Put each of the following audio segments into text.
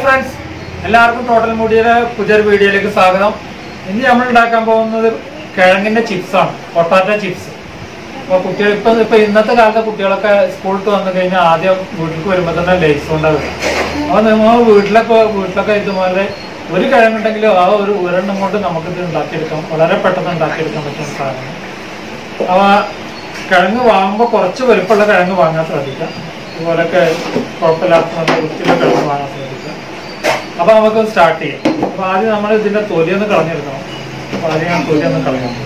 Friends എല്ലാവർക്കും total മീഡിയയുടെ പുതിയൊരു വീഡിയോയിലേക്ക് സ്വാഗതം ഇന്ന് നമ്മൾ ഉണ്ടാക്കാൻ പോകുന്നത് കിഴങ്ങിന്റെ ചിപ്സ് ആണ് പൊട്ടാറ്റോ ചിപ്സ് അപ്പോൾ കുട്ടികൾ ഇപ്പൊ ഇപ്പൊ ഇന്നത്തെ കാലത്തെ കുട്ടികളൊക്കെ സ്കൂളിൽ വന്നു കഴിഞ്ഞാൽ ആദ്യം വീട്ടിലേക്ക് വരുമ്പോൾ തന്നെ ലേസ് കൊണ്ടാണ് വരും അപ്പോൾ നമ്മൾ വീട്ടിലൊക്കെ വീട്ടിലൊക്കെ ഇതുപോലെ ഒരു കിഴങ്ങുണ്ടെങ്കിലും ആ ഒരു ഒരെണ്ണം കൊണ്ട് നമുക്ക് ഇത് ഉണ്ടാക്കിയെടുക്കാം വളരെ പെട്ടെന്ന് ഉണ്ടാക്കിയെടുക്കാൻ പറ്റുന്ന സാധനം അവ കിഴങ്ങ് വാങ്ങുമ്പോൾ കുറച്ച് വലുപ്പമുള്ള കിഴങ്ങ് വാങ്ങാൻ ശ്രദ്ധിക്കാം ഇതുപോലൊക്കെ കുഴപ്പമില്ലാത്ത നല്ല വൃത്തിയുള്ള കിഴങ്ങ് വാങ്ങാൻ ശ്രദ്ധിക്കാം അപ്പൊ നമുക്ക് സ്റ്റാർട്ട് ചെയ്യാം അപ്പൊ ആദ്യം നമ്മൾ ഇതിന്റെ തൊലി ഒന്ന് കളഞ്ഞെടുക്കണം അപ്പൊ ആദ്യം ഞാൻ തൊലി ഒന്ന് കളയാം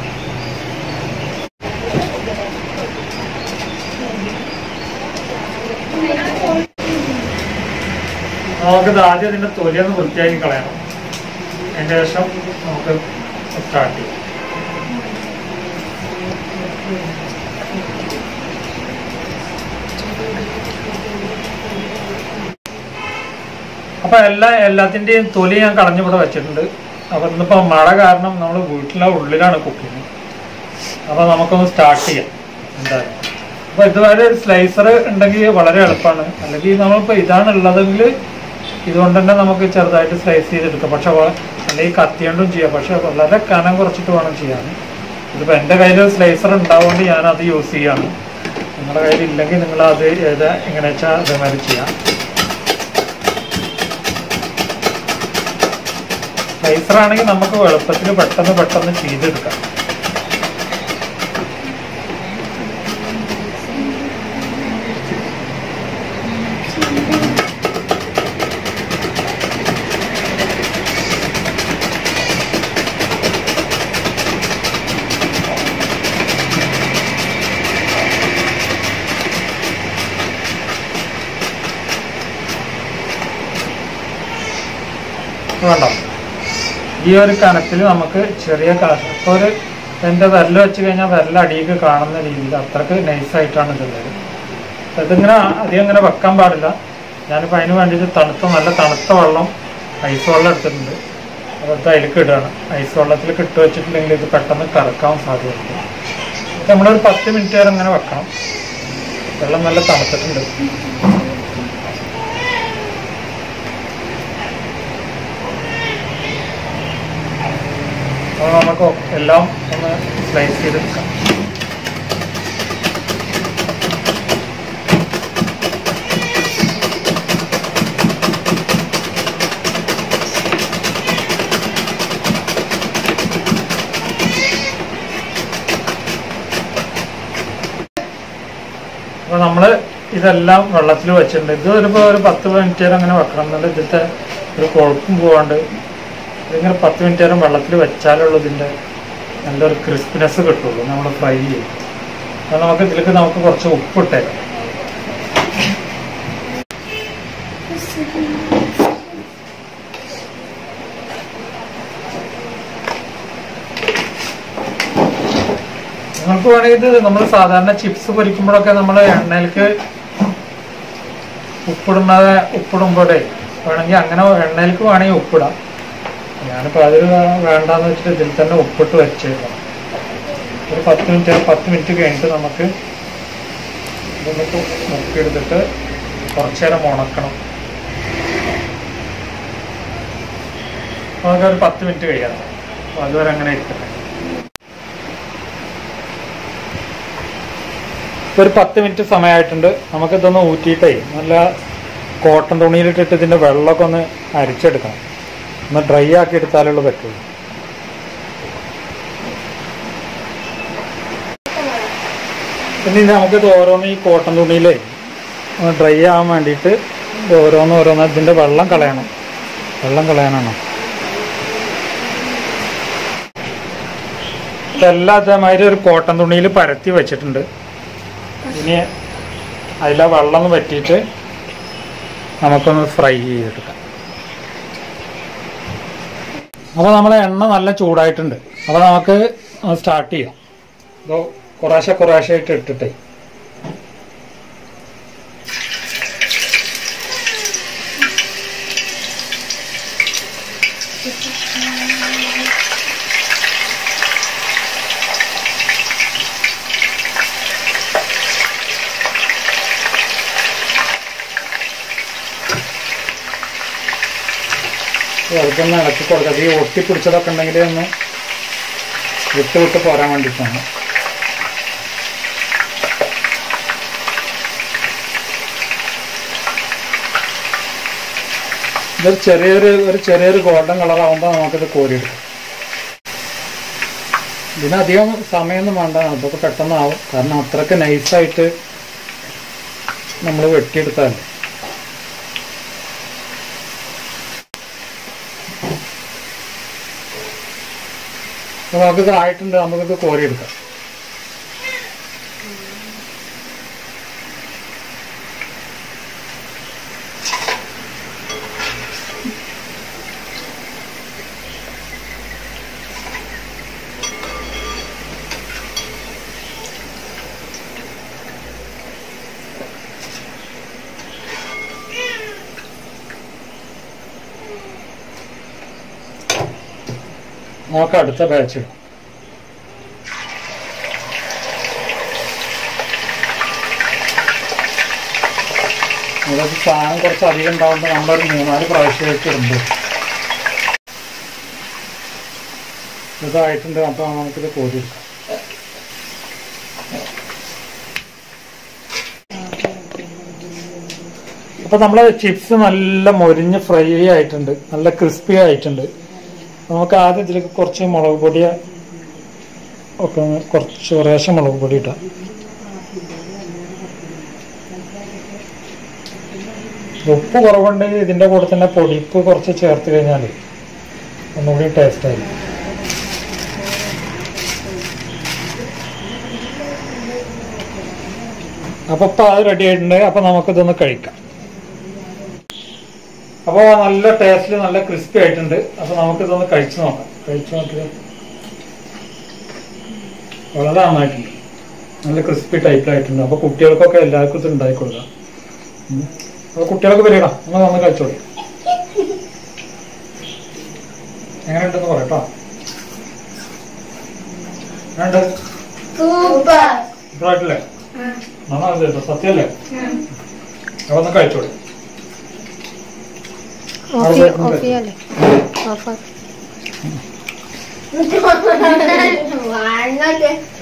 നമുക്കിത് ആദ്യം ഇതിന്റെ തൊലി ഒന്ന് വൃത്തിയാക്കി കളയണം അതിന് ശേഷം നമുക്ക് സ്റ്റാർട്ട് ചെയ്യാം അപ്പൊ എല്ലാ എല്ലാത്തിന്റെയും തൊലി ഞാൻ കളഞ്ഞിവിടെ വെച്ചിട്ടുണ്ട് അപ്പൊ ഇന്നിപ്പോ മഴ കാരണം നമ്മൾ വീട്ടിലെ ഉള്ളിലാണ് കുക്കിങ് അപ്പൊ നമുക്കൊന്ന് സ്റ്റാർട്ട് ചെയ്യാം എന്തായാലും അപ്പൊ ഇതുവരെ ഒരു സ്ലൈസർ ഉണ്ടെങ്കിൽ വളരെ എളുപ്പമാണ് അല്ലെങ്കിൽ നമ്മളിപ്പോ ഇതാണ് ഉള്ളതെങ്കിൽ ഇതുകൊണ്ട് തന്നെ നമുക്ക് ചെറുതായിട്ട് സ്ലൈസ് ചെയ്തെടുക്കാം പക്ഷെ വ- അല്ലെങ്കിൽ കത്തി കൊണ്ടും ചെയ്യാം പക്ഷെ വളരെ കനം കുറച്ചിട്ട് വേണം ചെയ്യാൻ ഇതിപ്പോ എന്റെ കയ്യിൽ സ്ലൈസർ ഉണ്ടാവുകൊണ്ട് ഞാൻ അത് യൂസ് ചെയ്യാണ് നിങ്ങളുടെ കയ്യിൽ ഇല്ലെങ്കിൽ നിങ്ങൾ അത് ഏതാ എങ്ങനെ വെച്ചാൽ അതേമാതിരി ചെയ്യാം സ്ലൈസർ ആണെങ്കിൽ നമുക്ക് എളുപ്പത്തിൽ പെട്ടെന്ന് പെട്ടെന്ന് ചെയ്തെടുക്കാം വേണ്ടോ ഈ ഒരു കനത്തിൽ നമുക്ക് ചെറിയ കാശ് ഇപ്പോൾ ഒരു എൻ്റെ വിരല് വെച്ച് കഴിഞ്ഞാൽ വിരൽ അടിയിലേക്ക് കാണുന്ന രീതിയിൽ അത്രക്ക് നൈസായിട്ടാണ് ഇതുള്ളത് അപ്പൊ ഇതിങ്ങനെ അധികം ഇങ്ങനെ വെക്കാൻ പാടില്ല ഞാനിപ്പോൾ അതിന് വേണ്ടിയിട്ട് തണുത്ത നല്ല തണുത്ത വെള്ളം ഐസ് വെള്ളം എടുത്തിട്ടുണ്ട് അപ്പോൾ ഇത് അതിലേക്ക് ഇടുകയാണ് ഐസ് വെള്ളത്തിൽ ഇട്ട് വെച്ചിട്ടുണ്ടെങ്കിൽ ഇത് പെട്ടെന്ന് കറക്കാൻ സാധ്യതയുണ്ട് അപ്പോൾ നമ്മളൊരു പത്ത് മിനിറ്റ് വരെ ഇങ്ങനെ വെക്കണം വെള്ളം നല്ല തണുത്തിട്ടുണ്ട് അപ്പോൾ നമുക്ക് എല്ലാം ഒന്ന് സ്ലൈസ് ചെയ്തെടുക്കാം അപ്പോൾ നമ്മൾ ഇതെല്ലാം വെള്ളത്തിൽ വെച്ചിട്ടുണ്ട് ഇത് ഒരു ഒരു പത്ത് മിനിറ്റ് നേരം അങ്ങനെ വെക്കണം എന്നുണ്ട് ഇതിലത്തെ ഒരു കൊഴുപ്പും പോവാണ്ട് ഇതിങ്ങനെ പത്ത് മിനിറ്റ് നേരം വെള്ളത്തിൽ വെച്ചാലുള്ളൂ ഇതിൻ്റെ നല്ലൊരു ക്രിസ്പിനെസ് കിട്ടുള്ളൂ നമ്മൾ ഫ്രൈ ചെയ്യും അപ്പോൾ നമുക്ക് ഇതിലേക്ക് നമുക്ക് കുറച്ച് ഉപ്പിട്ടേക്കാം നിങ്ങൾക്ക് വേണമെങ്കിൽ ഇത് നമ്മൾ സാധാരണ ചിപ്സ് പൊരിക്കുമ്പോഴൊക്കെ നമ്മൾ എണ്ണയിലേക്ക് ഉപ്പിടുന്നത് ഉപ്പിടുമ്പോഴേ വേണമെങ്കിൽ അങ്ങനെ എണ്ണയിലേക്ക് വേണമെങ്കിൽ ഉപ്പിടാം ഞാനിപ്പോൾ അതിൽ വേണ്ടാന്ന് വെച്ചിട്ട് ഇതിൽ തന്നെ ഉപ്പിട്ട് വെച്ചേക്കണം ഒരു പത്ത് മിനിറ്റ് പത്ത് മിനിറ്റ് കഴിഞ്ഞിട്ട് നമുക്ക് ഇതൊന്നിട്ട് മുക്കിയെടുത്തിട്ട് കുറച്ച് നേരം ഉണക്കണം നമുക്ക് ഒരു പത്ത് മിനിറ്റ് കഴിയണം അപ്പോൾ അതുവരെ അങ്ങനെ ഇരിക്കട്ടെ ഇപ്പൊ ഒരു പത്ത് മിനിറ്റ് സമയമായിട്ടുണ്ട് നമുക്കിതൊന്ന് ഊറ്റിയിട്ടേ നല്ല കോട്ടൺ തുണിയിലിട്ടിട്ട് ഇതിന്റെ വെള്ളമൊക്കെ ഒന്ന് അരിച്ചെടുക്കണം ഒന്ന് ഡ്രൈ ആക്കി എടുത്താലുള്ളൂ പറ്റുള്ളൂ പിന്നെ ഇത് നമുക്കിത് ഓരോന്ന് ഈ കോട്ടൺ തുണിയിലേ ഒന്ന് ഡ്രൈ ആവാൻ വേണ്ടിയിട്ട് ഇത് ഓരോന്ന് ഓരോന്ന് ഇതിന്റെ വെള്ളം കളയണം വെള്ളം കളയാനാണോ ഇതെല്ലാം അതേമാതിരി ഒരു കോട്ടൺ തുണിയിൽ പരത്തി വെച്ചിട്ടുണ്ട് ഇനി അതിലെ വെള്ളം ഒന്ന് വറ്റിയിട്ട് നമുക്കൊന്ന് ഫ്രൈ ചെയ്തെടുക്കാം അപ്പോൾ നമ്മളെ എണ്ണ നല്ല ചൂടായിട്ടുണ്ട് അപ്പോൾ നമുക്ക് സ്റ്റാർട്ട് ചെയ്യാം അപ്പോൾ കുറേശ്ശെ കുറേശ്ശെ ആയിട്ട് ഇട്ടിട്ടേ വെറുതെ ഒന്ന് ഇളക്കി കൊടുക്കുക ഈ ഒട്ടിപ്പിടിച്ചതൊക്കെ ഉണ്ടെങ്കിൽ ഒന്ന് വിട്ട് വിട്ട് പോരാൻ വേണ്ടിയിട്ടാണ് ഇതൊരു ചെറിയൊരു ഒരു ചെറിയൊരു ഗോൾഡൻ കളർ ആകുമ്പോൾ നമുക്കിത് കോരിയെടുക്കാം ഇതിനധികം സമയമൊന്നും വേണ്ട അതൊക്കെ പെട്ടെന്നാവും കാരണം അത്രയ്ക്ക് നൈസായിട്ട് നമ്മൾ വെട്ടിയെടുത്താലേ അപ്പോൾ നമുക്കിത് ആയിട്ടുണ്ട് നമുക്കിത് കോരിയെടുക്കാം നമുക്ക് അടുത്ത ബാച്ച് ഇടാം അതായത് സാധനം കുറച്ച് അധികം ഉണ്ടാകുമ്പോൾ നമ്മളൊരു മൂന്നാല് പ്രാവശ്യമായിട്ട് ഇടുമ്പോൾ ഇതായിട്ടുണ്ട് അപ്പോൾ നമുക്കിത് കോരിയെടുക്കാം അപ്പോൾ നമ്മളെ ചിപ്സ് നല്ല മൊരിഞ്ഞ് ഫ്രൈ ആയിട്ടുണ്ട് നല്ല ക്രിസ്പി ആയിട്ടുണ്ട് നമുക്ക് ആദ്യം ഇതിലേക്ക് കുറച്ച് മുളക് പൊടി ഒക്കെ ഒന്ന് കുറച്ച് കുറേശ്ശെ മുളക് പൊടി ഇട്ടാം ഉപ്പ് കുറവുണ്ടെങ്കിൽ ഇതിൻ്റെ കൂടെ തന്നെ പൊടിപ്പ് കുറച്ച് ചേർത്ത് കഴിഞ്ഞാൽ ഒന്നുകൂടി ടേസ്റ്റ് ആയി അപ്പൊ ഇപ്പൊ അത് റെഡി ആയിട്ടുണ്ട് അപ്പൊ നമുക്കിതൊന്ന് കഴിക്കാം അപ്പോൾ നല്ല ടേസ്റ്റിൽ നല്ല ക്രിസ്പി ആയിട്ടുണ്ട് അപ്പൊ നമുക്കിതൊന്ന് കഴിച്ചു നോക്കാം കഴിച്ചു നോക്കിയത് വളരെ നന്നായിട്ടുണ്ട് നല്ല ക്രിസ്പി ടൈപ്പിലായിട്ടുണ്ട് അപ്പൊ കുട്ടികൾക്കൊക്കെ എല്ലാവർക്കും ഇത് ഉണ്ടാക്കി കൊടുക്കാം ഉം. അപ്പൊ കുട്ടികൾക്ക് വരികടാ ഒന്ന് വന്ന് കഴിച്ചോളൂ എങ്ങനെയുണ്ടെന്ന് പറയട്ടോ എങ്ങനെയുണ്ട് സൂപ്പർ ഇതായിട്ടില്ലേ നന്നാണ് കേട്ടോ സത്യല്ലേ അപ്പൊ ഒന്ന് കഴിച്ചോളൂ ഓഫ് ഓഫ് ചെയ്യാല്ലേ ഓഫ് വാങ്ങട്ടെ